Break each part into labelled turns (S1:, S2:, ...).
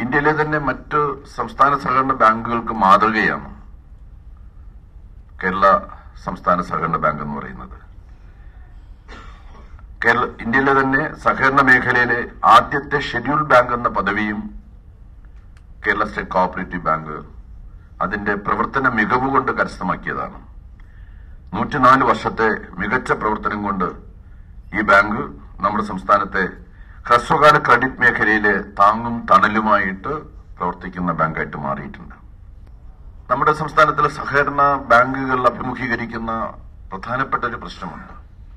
S1: ഇന്ത്യയിലെ തന്നെ മറ്റ് സംസ്ഥാന സഹകരണ ബാങ്കുകൾക്ക് മാതൃകയാണ് കേരള സംസ്ഥാന സഹകരണ ബാങ്ക് എന്ന് പറയുന്നത് കേരള ഇന്ത്യയിലെ തന്നെ സഹകരണ മേഖലയിലെ ആദ്യത്തെ ഷെഡ്യൂൾ ബാങ്ക് എന്ന പദവിയും കേരള സ്റ്റേറ്റ് കോഓപ്പറേറ്റീവ് ബാങ്ക് അതിന്റെ പ്രവർത്തന മികവ് കൊണ്ട് കരസ്ഥമാക്കിയതാണ് നൂറ്റിനാല് വർഷത്തെ മികച്ച പ്രവർത്തനം കൊണ്ട് ഈ ബാങ്ക് നമ്മുടെ സംസ്ഥാനത്തെ ഹ്രസ്വകാല ക്രെഡിറ്റ് മേഖലയിലെ താങ്ങും തണലുമായിട്ട് പ്രവർത്തിക്കുന്ന ബാങ്കായിട്ട് മാറിയിട്ടുണ്ട് നമ്മുടെ സംസ്ഥാനത്തിലെ സഹകരണ ബാങ്കുകൾ അഭിമുഖീകരിക്കുന്ന പ്രധാനപ്പെട്ട ഒരു പ്രശ്നമുണ്ട്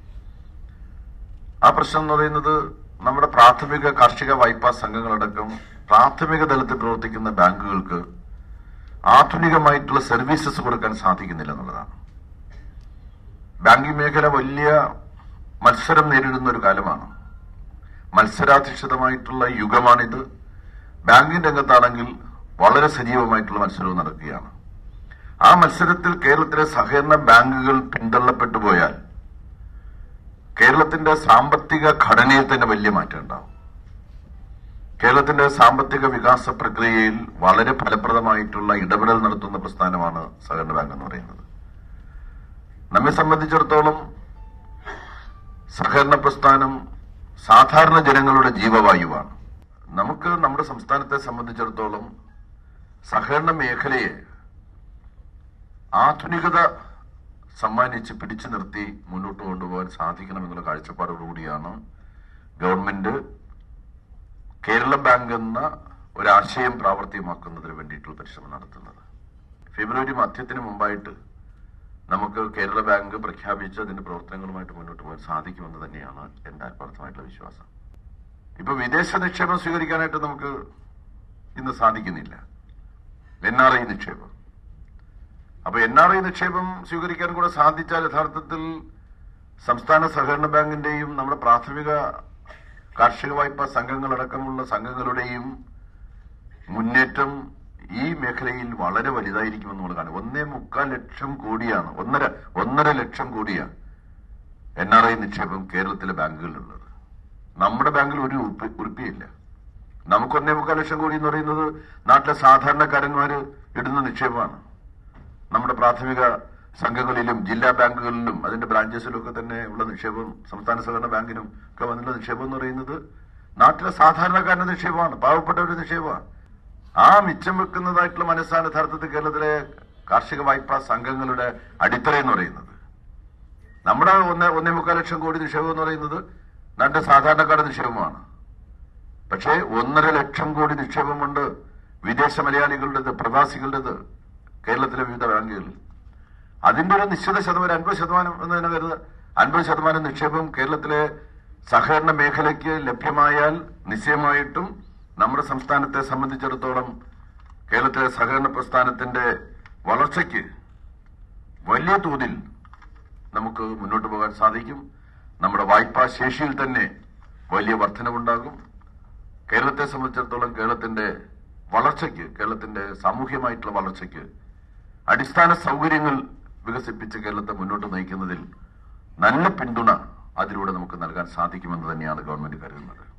S1: ആ പ്രശ്നം എന്ന് പറയുന്നത് നമ്മുടെ പ്രാഥമിക കാർഷിക വായ്പാ സംഘങ്ങളടക്കം പ്രാഥമിക തലത്തിൽ പ്രവർത്തിക്കുന്ന ബാങ്കുകൾക്ക് ആധുനികമായിട്ടുള്ള സർവീസസ് കൊടുക്കാൻ സാധിക്കുന്നില്ല എന്നുള്ളതാണ് ബാങ്കിംഗ് മേഖല വലിയ മത്സരം നേരിടുന്ന ഒരു കാലമാണ് മത്സരാധിഷ്ഠിതമായിട്ടുള്ള യുഗമാണിത് ബാങ്കിംഗ് രംഗത്താണെങ്കിൽ വളരെ സജീവമായിട്ടുള്ള മത്സരവും നടക്കുകയാണ് ആ മത്സരത്തിൽ കേരളത്തിലെ സഹകരണ ബാങ്കുകൾ പിന്തള്ളപ്പെട്ടു പോയാൽ കേരളത്തിന്റെ സാമ്പത്തിക ഘടനയിൽ തന്നെ വലിയ മാറ്റം ഉണ്ടാവും കേരളത്തിന്റെ സാമ്പത്തിക വികാസ പ്രക്രിയയിൽ വളരെ ഫലപ്രദമായിട്ടുള്ള ഇടപെടൽ നടത്തുന്ന പ്രസ്ഥാനമാണ് സഹകരണ ബാങ്ക് എന്ന് പറയുന്നത് നമ്മെ സംബന്ധിച്ചിടത്തോളം സഹകരണ പ്രസ്ഥാനം സാധാരണ ജനങ്ങളുടെ ജീവവായുവാണ് നമുക്ക് നമ്മുടെ സംസ്ഥാനത്തെ സംബന്ധിച്ചിടത്തോളം സഹകരണ മേഖലയെ ആധുനികത സമ്മാനിച്ച് പിടിച്ചു നിർത്തി മുന്നോട്ട് കൊണ്ടുപോകാൻ സാധിക്കണമെന്നുള്ള കാഴ്ചപ്പാടോടുകൂടിയാണ് ഗവൺമെന്റ് കേരള ബാങ്ക് എന്ന ഒരാശയം പ്രാവർത്തികമാക്കുന്നതിന് വേണ്ടിയിട്ടുള്ള പരിശ്രമം നടത്തുന്നത് ഫെബ്രുവരി മധ്യത്തിന് മുമ്പായിട്ട് നമുക്ക് കേരള ബാങ്ക് പ്രഖ്യാപിച്ച് അതിന്റെ പ്രവർത്തനങ്ങളുമായിട്ട് മുന്നോട്ട് പോകാൻ സാധിക്കുമെന്ന് തന്നെയാണ് എന്റെ ആത്മാർത്ഥമായിട്ടുള്ള വിശ്വാസം ഇപ്പൊ വിദേശ നിക്ഷേപം സ്വീകരിക്കാനായിട്ട് നമുക്ക് ഇന്ന് സാധിക്കുന്നില്ല എൻ ആർ ഐ നിക്ഷേപം അപ്പൊ എൻ ആർ ഐ നിക്ഷേപം സ്വീകരിക്കാൻ കൂടെ സാധിച്ചാൽ യഥാർത്ഥത്തിൽ സംസ്ഥാന സഹകരണ ബാങ്കിന്റെയും നമ്മുടെ പ്രാഥമിക കാർഷിക വായ്പാ സംഘങ്ങളടക്കമുള്ള സംഘങ്ങളുടെയും മുന്നേറ്റം ഈ മേഖലയിൽ വളരെ വലുതായിരിക്കുമെന്ന് നമ്മൾ കാണും ഒന്നേ മുക്കാൽ ലക്ഷം കോടിയാണ് ഒന്നര ഒന്നര ലക്ഷം കോടിയാണ് എൻ ആർ ഐ നിക്ഷേപം കേരളത്തിലെ ബാങ്കുകളിലുള്ളത് നമ്മുടെ ബാങ്കിൽ ഒരു ഉറുപ്പ- ഉറുപ്പിയില്ല നമുക്ക് ഒന്നേ മുക്കാൽ ലക്ഷം കോടി എന്ന് പറയുന്നത് നാട്ടിലെ സാധാരണക്കാരന്മാര് ഇടുന്ന നിക്ഷേപമാണ് നമ്മുടെ പ്രാഥമിക സംഘങ്ങളിലും ജില്ലാ ബാങ്കുകളിലും അതിന്റെ ബ്രാഞ്ചസിലും ഒക്കെ തന്നെ ഉള്ള നിക്ഷേപം സംസ്ഥാന സഹകരണ ബാങ്കിനും ഒക്കെ വന്നുള്ള നിക്ഷേപം എന്ന് പറയുന്നത് നാട്ടിലെ സാധാരണക്കാരന്റെ നിക്ഷേപമാണ് പാവപ്പെട്ടവരുടെ നിക്ഷേപമാണ് ആ മിച്ചം വെക്കുന്നതായിട്ടുള്ള മനസ്സാണ് യഥാർത്ഥത്തിൽ കേരളത്തിലെ കാർഷിക വായ്പാ സംഘങ്ങളുടെ അടിത്തറ എന്ന് പറയുന്നത് നമ്മുടെ ഒന്ന് ഒന്നേ മുക്കാൽ ലക്ഷം കോടി നിക്ഷേപം എന്ന് പറയുന്നത് നാട്ടിലെ സാധാരണക്കാരുടെ നിക്ഷേപമാണ് പക്ഷേ ഒന്നര ലക്ഷം കോടി നിക്ഷേപമുണ്ട് വിദേശ മലയാളികളുടേത് പ്രവാസികളുടേത് കേരളത്തിലെ വിവിധ ബാങ്കുകളിൽ അതിന്റെ ഒരു നിശ്ചിത ശതമാനം അൻപത് ശതമാനം എന്ന് തന്നെ കരുതുക അൻപത് ശതമാനം നിക്ഷേപം കേരളത്തിലെ സഹകരണ മേഖലയ്ക്ക് ലഭ്യമായാൽ നിശ്ചയമായിട്ടും നമ്മുടെ സംസ്ഥാനത്തെ സംബന്ധിച്ചിടത്തോളം കേരളത്തിലെ സഹകരണ പ്രസ്ഥാനത്തിന്റെ വളർച്ചയ്ക്ക് വലിയ തോതിൽ നമുക്ക് മുന്നോട്ട് പോകാൻ സാധിക്കും നമ്മുടെ വായ്പാ ശേഷിയിൽ തന്നെ വലിയ വർധനവുണ്ടാകും കേരളത്തെ സംബന്ധിച്ചിടത്തോളം കേരളത്തിന്റെ വളർച്ചയ്ക്ക് കേരളത്തിന്റെ സാമൂഹ്യമായിട്ടുള്ള വളർച്ചയ്ക്ക് അടിസ്ഥാന സൗകര്യങ്ങൾ വികസിപ്പിച്ച് കേരളത്തെ മുന്നോട്ട് നയിക്കുന്നതിൽ നല്ല പിന്തുണ അതിലൂടെ നമുക്ക് നൽകാൻ സാധിക്കുമെന്ന് തന്നെയാണ് ഗവൺമെന്റ് കരുതുന്നത്